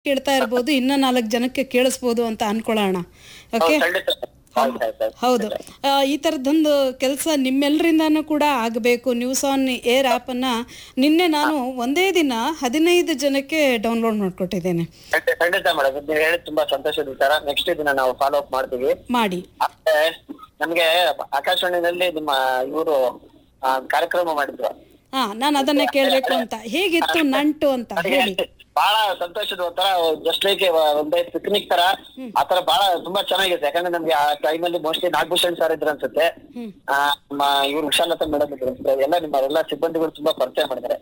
ಕೇಳ್ತಾ ಇರ್ಬೋದು ಇನ್ನ ನಾಲ್ಕು ಜನಕ್ಕೆ ಕೇಳಿಸ್ಬೋದು ಅಂತ ಅನ್ಕೊಳ್ಳೋಣ ಓಕೆ ಖಂಡಿತ ಆಯ್ತು, ಆಯ್ತು, ಆಯ್ತು. ಹೌದು ಆ, ಈ ಥರದ್ದೊಂದು ಕೆಲಸ ನಿಮ್ಮೆಲ್ಲರಿಂದಾನು ಕೂಡ ಆಗಬೇಕು ನ್ಯೂಸ್ ಆನ್ ಏರ್ ಆ್ಯಪನ್ನು ನಿನ್ನೆ ನಾನು ಒಂದೇ ದಿನ ಹದಿನೈದು ಜನಕ್ಕೆ ಡೌನ್ಲೋಡ್ ಮಾಡಿಕೊಟ್ಟಿದ್ದೇನೆ ಖಂಡಿತ ಖಂಡಿತ ಮೇಡಮ್ ನೀವು ಹೇಳಿ ತುಂಬಾ ಸಂತೋಷದ ವಿಚಾರ ನೆಕ್ಸ್ಟ್ ದಿನ ನಾವು ಫಾಲೋ ಅಪ್ ಮಾಡ್ತೀವಿ ಮಾಡಿ ಮತ್ತೆ ನಮ್ಗೆ ಆಕಾಶವಾಣಿನಲ್ಲಿ ನಿಮ್ಮ ಇವರು ಕಾರ್ಯಕ್ರಮ ಮಾಡಿದ್ರು ಹಾ ನಾನು ಅದನ್ನೇ ಕೇಳಬೇಕು ಅಂತ ಹೇಗಿತ್ತು ನಂಟು ಅಂತ ಹೇಳಿ ಬಹಳ ಸಂತೋಷದ ಒಂಥರ ಜಸ್ಟ್ ಲೈಕ್ ಒಂದೇ ಪಿಕ್ನಿಕ್ ತರ ಆತರ ಬಹಳ ತುಂಬಾ ಚೆನ್ನಾಗಿದೆ ಯಾಕಂದ್ರೆ ನಮ್ಗೆ ಆ ಟೈಮಲ್ಲಿ ಮೋಸ್ಟ್ಲಿ ನಾಗಭೂಷಣ್ ಸರ್ ಇದ್ರು ಅನ್ಸುತ್ತೆ ಆ, ನಮ್ಮ ಇವ್ರು ವಿಶಾಲತಾ ಮೇಡಮ್ ಇದ್ರು ಅನ್ಸುತ್ತೆ ಎಲ್ಲ ನಿಮ್ಮ ಎಲ್ಲ ಸಿಬ್ಬಂದಿಗಳು ತುಂಬಾ ಪರಿಚಯ ಮಾಡಿದ್ದಾರೆ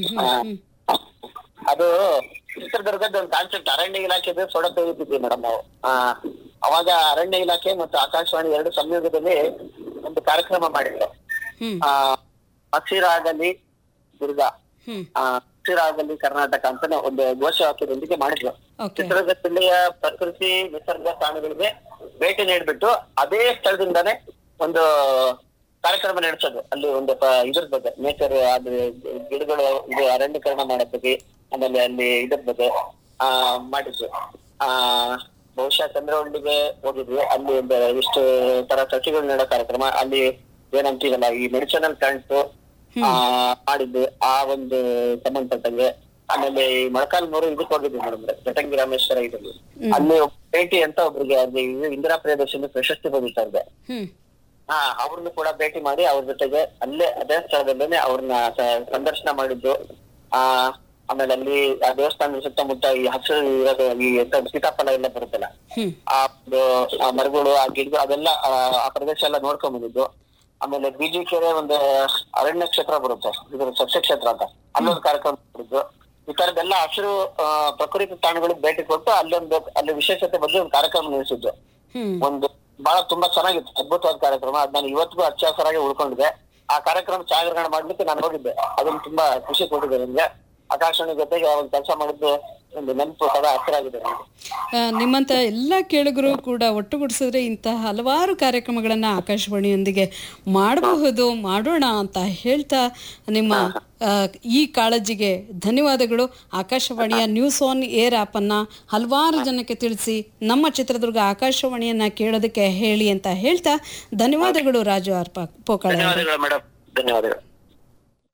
ಆ, ಅದು ಚಿತ್ರದುರ್ಗದ ಒಂದು ಕಾನ್ಸೆಪ್ಟ್ ಅರಣ್ಯ ಇಲಾಖೆದು ಸೊಡ ತೆಗಿತಿದ್ವಿ ಮೇಡಮ್ ನಾವು ಆ, ಅವಾಗ ಅರಣ್ಯ ಇಲಾಖೆ ಮತ್ತು ಆಕಾಶವಾಣಿ ಎರಡು ಸಂಯೋಗದಲ್ಲಿ ಒಂದು ಕಾರ್ಯಕ್ರಮ ಮಾಡಿದ್ರು ಹ್ಮ್ ಆ ಹಸಿರಾಗಲಿ ದುರ್ಗ ಹ್ಮ್ ಆ, ಹಸಿರಾಗಲಿ ಕರ್ನಾಟಕ ಅಂತ ಒಂದು ಘೋಷವಾಕ್ಯದೊಂದಿಗೆ ಮಾಡಿದ್ರು ಓಕೆ ಚಿತ್ರದುರ್ಗ ಜಿಲ್ಲೆಯ ಪ್ರಕೃತಿ ನಿಸರ್ಗ ತಾಣಗಳಿಗೆ ಭೇಟಿ ನೀಡ್ಬಿಟ್ಟು ಅದೇ ಸ್ಥಳದಿಂದಾನೇ ಒಂದು ಕಾರ್ಯಕ್ರಮ ನಡೆಸೋದು ಅಲ್ಲಿ ಒಂದು ಪ- ಇದ್ರ ಬಗ್ಗೆ ನೇಚರ್ ಅದು ಗಿಡಗಳು ಇದು ಅರಣ್ಯೀಕರಣ ಮಾಡೋ ಬಗ್ಗೆ ಆಮೇಲೆ ಅಲ್ಲಿ ಇದ್ರ ಬಗ್ಗೆ ಆ ಮಾಡಿದ್ವಿ ಆ ಬಹುಶಃ ಚಂದ್ರವಳ್ಳಿಗೆ ಹೋಗಿದ್ವಿ ಅಲ್ಲಿ ಒಂದು ಇಷ್ಟು ತರ ಸಸಿಗಳು ನೆಡೋ ಕಾರ್ಯಕ್ರಮ ಅಲ್ಲಿ ಏನಂತೀವಲ್ಲ ಈ ಮೆಡಿಸಿನಲ್ ಪ್ಲಾಂಟ್ಸ್ ಆ ಮಾಡಿದ್ದು ಆ ಒಂದು ಸಂಬಂಧಪಟ್ಟಂಗೆ ಆಮೇಲೆ ಈ ಮೊಳಕಾಲ್ಮೂರು ಇದಕ್ಕೆ ಹೋಗಿದ್ವಿ ಮೇಡಮ್ ಜಟಂಗಿ ರಾಮೇಶ್ವರ ಇದರಲ್ಲಿ ಅಲ್ಲಿ ಒಬ್ಬ ಭೇಟಿ ಅಂತ ಒಬ್ರಿಗೆ ಅಲ್ಲಿ ಇದು ಇಂದಿರಾ ಪ್ರಿಯದರ್ಶಿನಿ ಪ್ರಶಸ್ತಿ ಬಂದಿತ್ತು ಅವ್ರಿಗೆ ಹ್ಮ್ ಹಾ ಅವ್ರನ್ನ ಕೂಡ ಭೇಟಿ ಮಾಡಿ ಅವ್ರ ಜೊತೆಗೆ ಅಲ್ಲೇ ಅದೇ ಸ್ಥಳದಲ್ಲೇನೆ ಅವ್ರನ್ನ ಸ- ಸಂದರ್ಶನ ಮಾಡಿದ್ದು ಆ ಆಮೇಲೆ ಅಲ್ಲಿ ಆ ದೇವಸ್ಥಾನದ ಸುತ್ತಮುತ್ತ ಈ ಹಸಿರು ಇರೋದು ಈ ಎಂತ ಸೀತಾಫಲ ಎಲ್ಲ ಬರುತ್ತಲ್ಲ ಹ್ಮ್ ಆ ಒಂದು ಆ ಮರಗಳು ಆ ಗಿಡಗಳು ಅದೆಲ್ಲ ಆ ಆ ಪ್ರದೇಶ ಎಲ್ಲ ನೋಡ್ಕೊಂಡ್ ಬಂದಿದ್ದು ಆಮೇಲೆ ಬಿಜಿ ಕೆರೆ ಒಂದು ಅರಣ್ಯ ಕ್ಷೇತ್ರ ಬರುತ್ತೆ ಇದ್ರ ಸಸ್ಯ ಕ್ಷೇತ್ರ ಅಂತ ಅಲ್ಲೊಂದು ಕಾರ್ಯಕ್ರಮ ಮಾಡಿದ್ದು ಈ ತರದೆಲ್ಲ ಹಸಿರು ಆ, ಪ್ರಕೃತಿ ತಾಣಗಳಿಗೆ ಭೇಟಿ ಕೊಟ್ಟು ಅಲ್ಲೊಂದು ಅಲ್ಲಿ ವಿಶೇಷತೆ ಬಗ್ಗೆ ಒಂದು ಕಾರ್ಯಕ್ರಮ ನಡೆಸಿದ್ದು ಹ್ಮ್ ಒಂದು ಬಹಳ ತುಂಬಾ ಚೆನ್ನಾಗಿತ್ತು ಅದ್ಭುತವಾದ ಕಾರ್ಯಕ್ರಮ ಅದ್ ನಾನು ಇವತ್ತಿಗೂ ಅತ್ಯಾಸರಾಗಿ ಉಳ್ಕೊಂಡಿದೆ ಆ ಕಾರ್ಯಕ್ರಮ ಛಾಯಾಗ್ರಹಣ ಮಾಡ್ಲಿಕ್ಕೆ ನಾನು ಹೋಗಿದ್ದೆ ಅದನ್ನ ತುಂಬಾ ಖುಷಿ ಕೊಟ್ಟಿದೆ ನನಗೆ ಆಕಾಶವಾಣಿ ಜೊತೆಗೆ ಒಂದು ಕೆಲಸ ಮಾಡಿದ್ದು ಒಂದು ನೆನಪು ಸದಾ ಹಸಿರಾಗಿದೆ ನನಗೆ ಆ, ನಿಮ್ಮಂಥ ಎಲ್ಲ ಕೇಳುಗರು ಕೂಡ ಒಟ್ಟುಗೂಡಿಸಿದ್ರೆ ಇಂತಹ ಹಲವಾರು ಕಾರ್ಯಕ್ರಮಗಳನ್ನು ಆಕಾಶವಾಣಿಯೊಂದಿಗೆ ಮಾಡಬಹುದು ಮಾಡೋಣ ಅಂತ ಹೇಳ್ತಾ ನಿಮ್ಮ ಆ, ಈ ಕಾಳಜಿಗೆ ಧನ್ಯವಾದಗಳು ಆಕಾಶವಾಣಿಯ ನ್ಯೂಸ್ ಆನ್ ಏರ್ ಆ್ಯಪನ್ನು ಹಲವಾರು ಜನಕ್ಕೆ ತಿಳಿಸಿ ನಮ್ಮ ಚಿತ್ರದುರ್ಗ ಆಕಾಶವಾಣಿಯನ್ನು ಕೇಳೋದಕ್ಕೆ ಹೇಳಿ ಅಂತ ಹೇಳ್ತಾ ಧನ್ಯವಾದಗಳು ರಾಜು ಆರ್ ಪೋಕಳ ಧನ್ಯವಾದಗಳು ಮೇಡಮ್ ಧನ್ಯವಾದಗಳು